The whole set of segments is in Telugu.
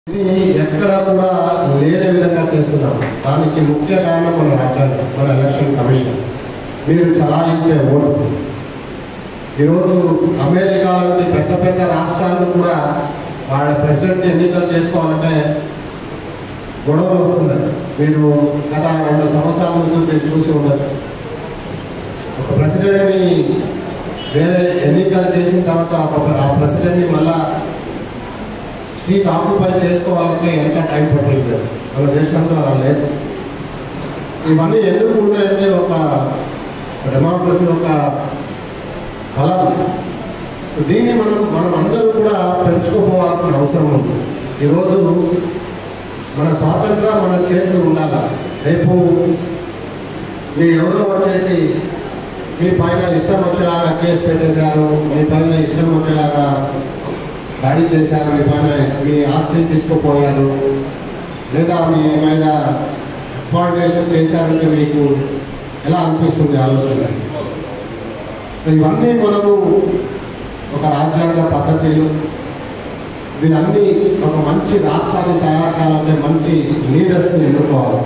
ఇది ఎక్కడ కూడా లేని విధంగా చేస్తున్నాం దానికి ముఖ్య కారణం మన రాజ్యాంగం మన ఎలక్షన్ కమిషన్ మీరు చలాయించే ఓటు ఈరోజు అమెరికా లాంటి పెద్ద పెద్ద రాష్ట్రాలు కూడా వాళ్ళ ప్రెసిడెంట్ ఎన్నికలు చేసుకోవాలంటే గొడవలు వస్తున్నాయి మీరు గత రెండు సంవత్సరాల ముందు మీరు చూసి ఉండొచ్చు ఒక ప్రెసిడెంట్ని వేరే ఎన్నికలు చేసిన తర్వాత ఒక ఆ ప్రెసిడెంట్ని మళ్ళా సీట్ ఆక్యుపై చేసుకోవాలంటే ఎంత టైం పడుతుంది మన దేశంలో అలా లేదు ఇవన్నీ ఎందుకు ఉన్నాయంటే ఒక డెమోక్రసీ ఒక బలం దీన్ని మనం మనం అందరూ కూడా పెంచుకోపోవాల్సిన అవసరం ఉంది ఈరోజు మన స్వాతంత్రం మన చేతులు ఉండాలి రేపు మీ ఎవరో వచ్చేసి మీ పైన ఇష్టం వచ్చేలాగా కేసు పెట్టేశారు మీ పైన ఇష్టం వచ్చేలాగా దాడి చేశారు మీ పైన మీ ఆస్తిని తీసుకుపోయారు లేదా మీ మీద ఎక్స్ప్లాయిటేషన్ చేశారంటే మీకు ఎలా అనిపిస్తుంది ఆలోచన ఇవన్నీ మనము ఒక రాజ్యాంగ పద్ధతిలో వీళ్ళన్నీ ఒక మంచి రాష్ట్రాన్ని తయారు చేయాలంటే మంచి లీడర్స్ని ఎన్నుకోవాలి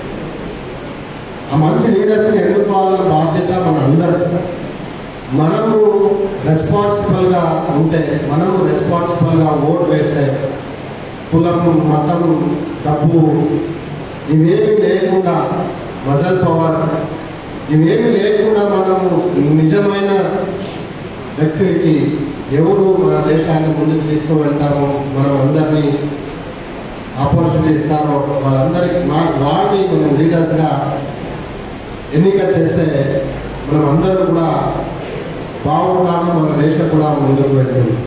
ఆ మంచి లీడర్స్ని ఎన్నుకోవాలన్న బాధ్యత మన అందరి మనము రెస్పాన్సిబుల్గా ఉంటే మనము రెస్పాన్సిబుల్గా ఓటు వేస్తే కులం మతం డబ్బు ఇవేమి లేకుండా మజల్ పవర్ ఇవేమి లేకుండా మనము నిజమైన వ్యక్తులకి ఎవరు మన దేశాన్ని ముందుకు తీసుకువెళ్తారో మనం అందరినీ ఆపర్చునిటీ ఇస్తారో వాళ్ళందరికీ మా వారిని మనం లీడర్స్గా ఎన్నిక చేస్తే మనం అందరం కూడా బాగుంటాము మన దేశం కూడా ముందుకు వెళ్తుంది